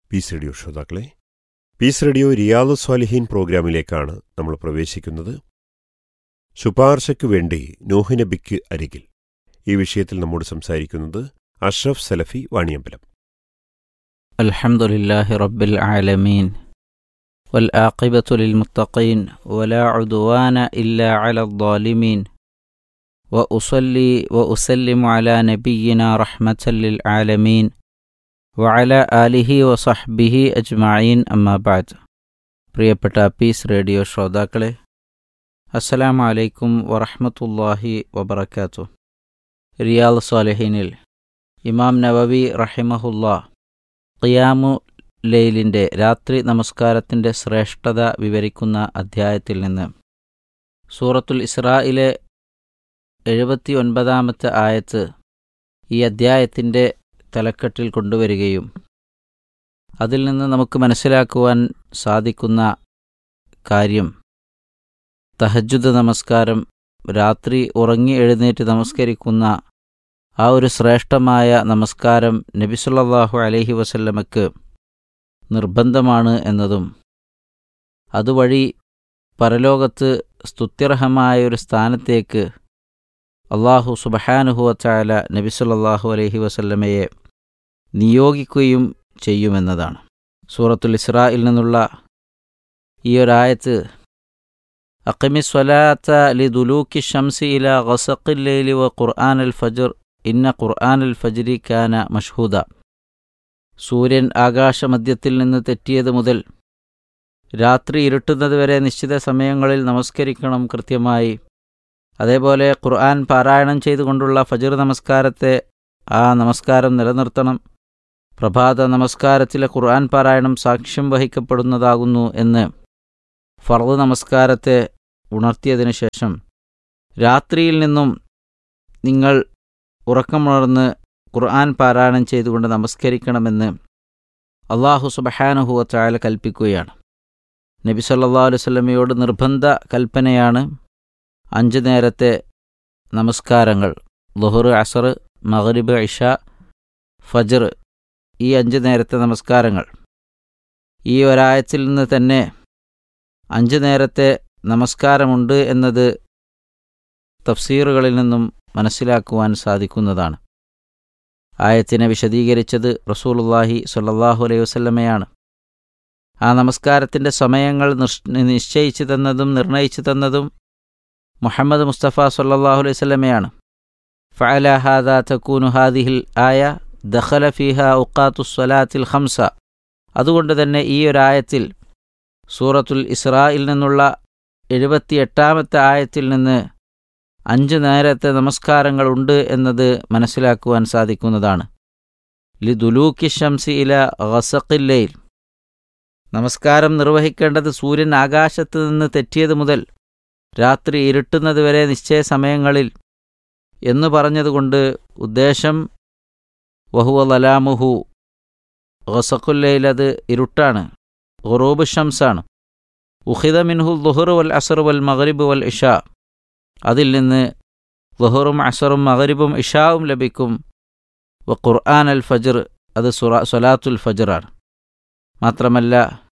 piece radio ശ്രോതാക്കളെ peace radio Riyad Saliheen പ്രോഗ്രാമിലേക്കാണ് നമ്മൾ പ്രവേശിക്കുന്നത് ശുപാർശയ്ക്കു വേണ്ടി നോഹ് നബിക്ക് അരികിൽ ഈ വിഷയത്തിൽ നമ്മോട് സംസാരിക്കുന്നത് അഷ്റഫ് സലഫി വാണിയമ്പലം الحمد لله رب العالمين والآقبة للمتقين ولا عدوان إلا على الظالمين وأصلي وأسلم على نبينا رحمة للعالمين وعلى آله وصحبه أجمعين أما بعد പ്രിയപ്പെട്ട പീസ് റേഡിയോ ശ്രോതാക്കളെ അസ്സലാമു അലൈക്കും വറഹ്മത്തുള്ളാഹി വബറകാതുഹു റിയാൽ സ്വാലിഹീനിൽ ഇമാം നവവി റഹിമഹുല്ലാ ഖിയാമു ലൈലിൻ്റെ രാത്രി നമസ്കാരത്തിൻ്റെ ശ്രേഷ്ഠത വിവരിക്കുന്ന അധ്യായത്തിൽ നിന്ന് സൂറത്തുൽ ഇസ്രായിലെ എഴുപത്തി ഒൻപതാമത്തെ ആയത്ത് ഈ അദ്ധ്യായത്തിൻ്റെ തലക്കെട്ടിൽ കൊണ്ടുവരികയും അതിൽ നിന്ന് നമുക്ക് മനസ്സിലാക്കുവാൻ സാധിക്കുന്ന കാര്യം തഹജുദ് നമസ്കാരം രാത്രി ഉറങ്ങി എഴുന്നേറ്റ് നമസ്കരിക്കുന്ന ആ ഒരു ശ്രേഷ്ഠമായ നമസ്കാരം നബിസുല്ലാഹു അലൈഹി വസല്ലമക്ക് നിർബന്ധമാണ് എന്നതും അതുവഴി പരലോകത്ത് സ്തുത്യർഹമായ ഒരു സ്ഥാനത്തേക്ക് അള്ളാഹു സുബഹാനുഹുവച്ചായ നബിസുല്ലാഹു അലൈഹി വസല്ലമയെ നിയോഗിക്കുകയും ചെയ്യുമെന്നതാണ് സൂറത്തുൽ ഇസ്രായിൽ നിന്നുള്ള ഈ ഒരായത്ത് അക്കിമി സ്വലാത്ത ലി ദുലൂക്കി ഷംസി ഇല ഗസഖില്ലൈലി വ ഖുർആൻ അൽ ഫജർ ഇന്ന ഖുർആൻ അൽ ഫജ്രി കാന മഷ്ഹൂദ സൂര്യൻ ആകാശമധ്യത്തിൽ നിന്ന് തെറ്റിയത് മുതൽ രാത്രി ഇരുട്ടുന്നതുവരെ നിശ്ചിത സമയങ്ങളിൽ നമസ്കരിക്കണം കൃത്യമായി അതേപോലെ ഖുർആൻ പാരായണം ചെയ്തുകൊണ്ടുള്ള ഫജർ നമസ്കാരത്തെ ആ നമസ്കാരം നിലനിർത്തണം പ്രഭാത നമസ്കാരത്തിലെ ഖുർആൻ പാരായണം സാക്ഷ്യം വഹിക്കപ്പെടുന്നതാകുന്നു എന്ന് ഫർദ് നമസ്കാരത്തെ ഉണർത്തിയതിനു ശേഷം രാത്രിയിൽ നിന്നും നിങ്ങൾ ഉറക്കമുണർന്ന് ഖുർആൻ പാരായണം ചെയ്തുകൊണ്ട് നമസ്കരിക്കണമെന്ന് അള്ളാഹു സുബഹാനുഹുവ ചായാല കൽപ്പിക്കുകയാണ് നബി സല്ലാ അലുവല്ലമയോട് നിർബന്ധ കൽപ്പനയാണ് അഞ്ച് നേരത്തെ നമസ്കാരങ്ങൾ ലുഹർ അസർ മഗ്രിബ് ഇഷ ഫജർ ഈ അഞ്ച് നേരത്തെ നമസ്കാരങ്ങൾ ഈ ഒരായത്തിൽ നിന്ന് തന്നെ അഞ്ച് നേരത്തെ നമസ്കാരമുണ്ട് എന്നത് തഫ്സീറുകളിൽ നിന്നും മനസ്സിലാക്കുവാൻ സാധിക്കുന്നതാണ് ആയത്തിനെ വിശദീകരിച്ചത് റസൂലുല്ലാഹി സ്വല്ലല്ലാഹു അലൈഹി വസല്ലമയാണ് ആ നമസ്കാരത്തിൻ്റെ സമയങ്ങൾ നിശ്ചയിച്ചു തന്നതും നിർണയിച്ചു തന്നതും മുഹമ്മദ് മുസ്തഫ സല്ലല്ലാഹു അലൈഹി വസല്ലമയാണ് ഫഅല ഹാദാ തകൂനു ഹാദിഹിൽ ആയ ദഖല ഫീഹ ഉഖാത്തു സ്വലാത്തിൽ ഖംസ അതുകൊണ്ട് തന്നെ ഈ ഒരായത്തിൽ സൂറത്തുൽ ഇസ്രായിൽ നിന്നുള്ള എഴുപത്തിയെട്ടാമത്തെ ആയത്തിൽ നിന്ന് അഞ്ച് നേരത്തെ നമസ്കാരങ്ങളുണ്ട് എന്നത് മനസ്സിലാക്കുവാൻ സാധിക്കുന്നതാണ് ലി ദുലൂക്കി ഷംസി ഇല ഗസഖില്ലയിൽ നമസ്കാരം നിർവഹിക്കേണ്ടത് സൂര്യൻ ആകാശത്ത് നിന്ന് തെറ്റിയത് മുതൽ രാത്രി ഇരുട്ടുന്നതുവരെ നിശ്ചയ സമയങ്ങളിൽ എന്ന് പറഞ്ഞതുകൊണ്ട് ഉദ്ദേശം വഹുവ ലലാമുഹു ഗസഖുല്ലയിൽ അത് ഇരുട്ടാണ് ഖുറൂബ് ഷംസാണ് ഉഹിദ മിൻഹു ലുഹർ വൽ അസർ വൽ മഗ്രിബ് വൽ ഇഷാ അതിൽ നിന്ന് ലുഹറും അസറും മഗ്രിബും ഇഷാവും ലഭിക്കും വ ഖുർആൻ അൽ ഫജർ അത് സൊലാത്തുൽ ഫജറാണ് മാത്രമല്ല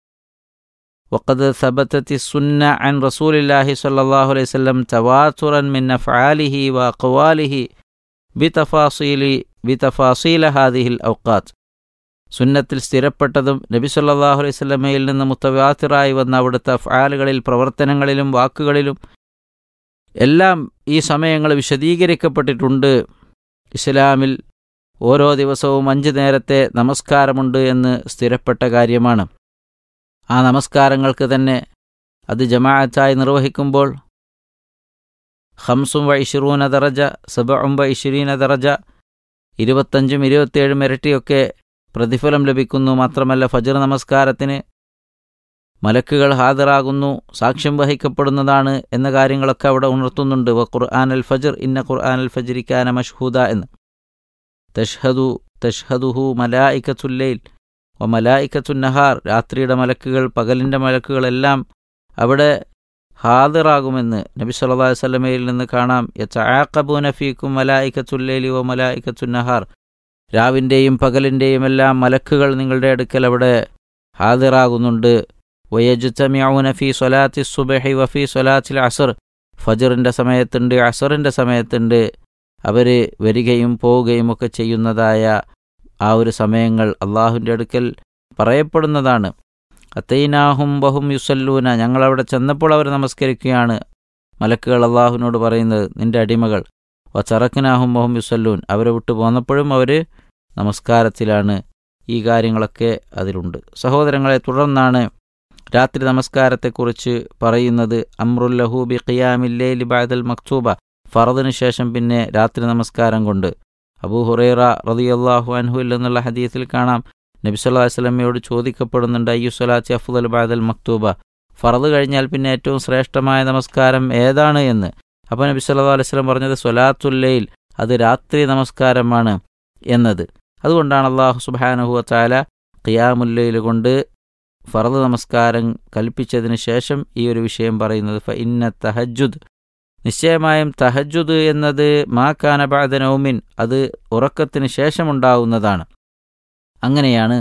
وقد ثبتت السنة عن رسول الله صلى الله عليه وسلم تواترا من أفعاله وأقواله بتفاصيل بتفاصيل هذه الأوقات സുന്നത്തിൽ സ്ഥിരപ്പെട്ടതും നബി സല്ലാഹു അലൈഹി സ്വലമയിൽ നിന്ന് മുത്തവാത്തിറായി വന്ന അവിടുത്തെ അഫ്ആലുകളിൽ പ്രവർത്തനങ്ങളിലും വാക്കുകളിലും എല്ലാം ഈ സമയങ്ങൾ വിശദീകരിക്കപ്പെട്ടിട്ടുണ്ട് ഇസ്ലാമിൽ ഓരോ ദിവസവും അഞ്ച് നേരത്തെ നമസ്കാരമുണ്ട് എന്ന് സ്ഥിരപ്പെട്ട കാര്യമാണ് ആ നമസ്കാരങ്ങൾക്ക് തന്നെ അത് ജമാഅത്തായി നിർവഹിക്കുമ്പോൾ ഹംസും വ ഇഷിറൂന ദറജ സബഉം വ ഇഷിരീന ദറജ ഇരുപത്തഞ്ചും ഇരുപത്തിയേഴും ഇരട്ടിയൊക്കെ പ്രതിഫലം ലഭിക്കുന്നു മാത്രമല്ല ഫജർ നമസ്കാരത്തിന് മലക്കുകൾ ഹാജറാകുന്നു സാക്ഷ്യം വഹിക്കപ്പെടുന്നതാണ് എന്ന കാര്യങ്ങളൊക്കെ അവിടെ ഉണർത്തുന്നുണ്ട് വ ഖുർആൻ അൽ ഫജർ ഇന്ന ഖുർആൻ അൽ ഫജരിക്കാന മഷ്ഹൂദ എന്ന് തഷ്ഹദു തഷ്ഹദുഹു മലായിക്കത്തുല്ലൈൽ വ മലായിക്കത്തുന്നഹാർ രാത്രിയുടെ മലക്കുകൾ പകലിൻ്റെ മലക്കുകളെല്ലാം അവിടെ ഹാദിറാകുമെന്ന് നബി സല്ലല്ലാഹു അലൈഹി വസല്ലമയിൽ നിന്ന് കാണാം യതആഖബൂന ഫീക്കും മലായികത്തുൽ ലൈലി വ മലായികത്തുൻ നഹാർ രാവിൻ്റെയും പകലിൻ്റെയും എല്ലാം മലക്കുകൾ നിങ്ങളുടെ അടുക്കൽ അവിടെ ഹാജരാകുന്നുണ്ട് വയജുത്തമ്യൗന ഫി സ്വലാത്തി സുബഹി വഫി സ്വലാത്തിൽ അസർ ഫജറിൻ്റെ സമയത്തുണ്ട് അസറിൻ്റെ സമയത്തുണ്ട് അവർ വരികയും പോവുകയും ഒക്കെ ചെയ്യുന്നതായ ആ ഒരു സമയങ്ങൾ അള്ളാഹുവിൻ്റെ അടുക്കൽ പറയപ്പെടുന്നതാണ് അത്തൈനാഹും ബഹും യുസല്ലൂന ഞങ്ങളവിടെ ചെന്നപ്പോൾ അവർ നമസ്കരിക്കുകയാണ് മലക്കുകൾ അള്ളാഹുവിനോട് പറയുന്നത് നിന്റെ അടിമകൾ വ ചറക്കനാഹും ബഹും യുസല്ലൂൻ അവരെ വിട്ടു പോന്നപ്പോഴും അവർ നമസ്കാരത്തിലാണ് ഈ കാര്യങ്ങളൊക്കെ അതിലുണ്ട് സഹോദരങ്ങളെ തുടർന്നാണ് രാത്രി നമസ്കാരത്തെക്കുറിച്ച് പറയുന്നത് അമ്രുല്ലഹൂബി ഖിയാമില്ലേ ലിബാദൽ മക്തൂബ ഫറദിന് ശേഷം പിന്നെ രാത്രി നമസ്കാരം കൊണ്ട് അബൂ ഹുറൈറ റതിയല്ലാഹു അൻഹുൽ എന്നുള്ള ഹദീസിൽ കാണാം നബി സല്ലല്ലാഹു അലൈഹി വസല്ലമയോട് ചോദിക്കപ്പെടുന്നുണ്ട് അയ്യു സ്വലാത്തി അഫ്ദൽ ബാദൽ മക്തൂബ ഫറദ് കഴിഞ്ഞാൽ പിന്നെ ഏറ്റവും ശ്രേഷ്ഠമായ നമസ്കാരം ഏതാണ് എന്ന് അപ്പോൾ നബി സല്ലല്ലാഹു അലൈഹി വസല്ലം പറഞ്ഞത് സ്വലാത്തുല്ലയിൽ അത് രാത്രി നമസ്കാരമാണ് എന്നത് അതുകൊണ്ടാണ് അള്ളാഹു സുബ്ഹാനഹു വതആല ഖിയാമുല്ലയിൽ കൊണ്ട് ഫറദ് നമസ്കാരം കൽപ്പിച്ചതിന് ശേഷം ഈ ഒരു വിഷയം പറയുന്നത് ഫ ഇന്ന തഹജുദ് നിശ്ചയമായും തഹജുദ് എന്നത് മാ കാന ബഅദ നൗമിൻ അത് ഉറക്കത്തിന് ശേഷമുണ്ടാവുന്നതാണ് അങ്ങനെയാണ്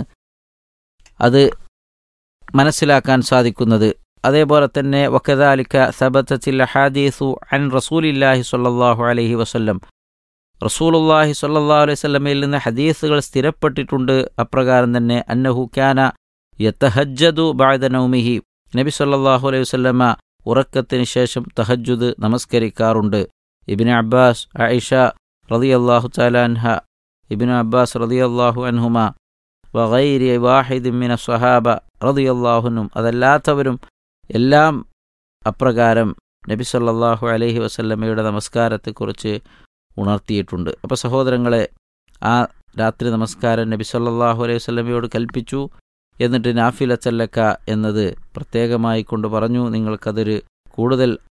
അത് മനസ്സിലാക്കാൻ സാധിക്കുന്നത് അതേപോലെ തന്നെ വക്കദാലിക്ക സബത്തത്തിൽ ഹദീസു അൻ റസൂലില്ലാഹി സ്വല്ലല്ലാഹു അലൈഹി വസല്ലം റസൂലുല്ലാഹി സ്വല്ലല്ലാഹു അലൈഹി വസല്ലമയിൽ നിന്ന് ഹദീസുകൾ സ്ഥിരപ്പെട്ടിട്ടുണ്ട് അപ്രകാരം തന്നെ അന്നഹു ക്യാന യത്തഹജ്ജദു ബഅദ നൗമിഹി നബി സല്ലല്ലാഹു അലൈഹി വസല്ലമ ഉറക്കത്തിന് ശേഷം തഹജ്ജുദ് നമസ്കരിക്കാറുണ്ട് ഇബ്നു അബ്ബാസ് ആയിഷ റളിയല്ലാഹു തആല അൻഹ ഇബ്നു അബ്ബാസ് റളിയല്ലാഹു അൻഹുമ വഗൈരി വാഹിദ് മിന സ്വഹാബ റളിയല്ലാഹുനും അതല്ലാത്തവരും എല്ലാം അപ്രകാരം നബി സല്ലല്ലാഹു അലൈഹി വസല്ലമയുടെ നമസ്കാരത്തെക്കുറിച്ച് ഉണർത്തിയിട്ടുണ്ട് അപ്പോൾ സഹോദരങ്ങളെ ആ രാത്രി നമസ്കാരം നബി സല്ലല്ലാഹു അലൈഹി വസല്ലമയോട് കൽപ്പിച്ചു എന്നിട്ട് നാഫില ചല്ലക്ക എന്നത് പ്രത്യേകമായി കൊണ്ട് പറഞ്ഞു നിങ്ങൾക്കതൊരു കൂടുതൽ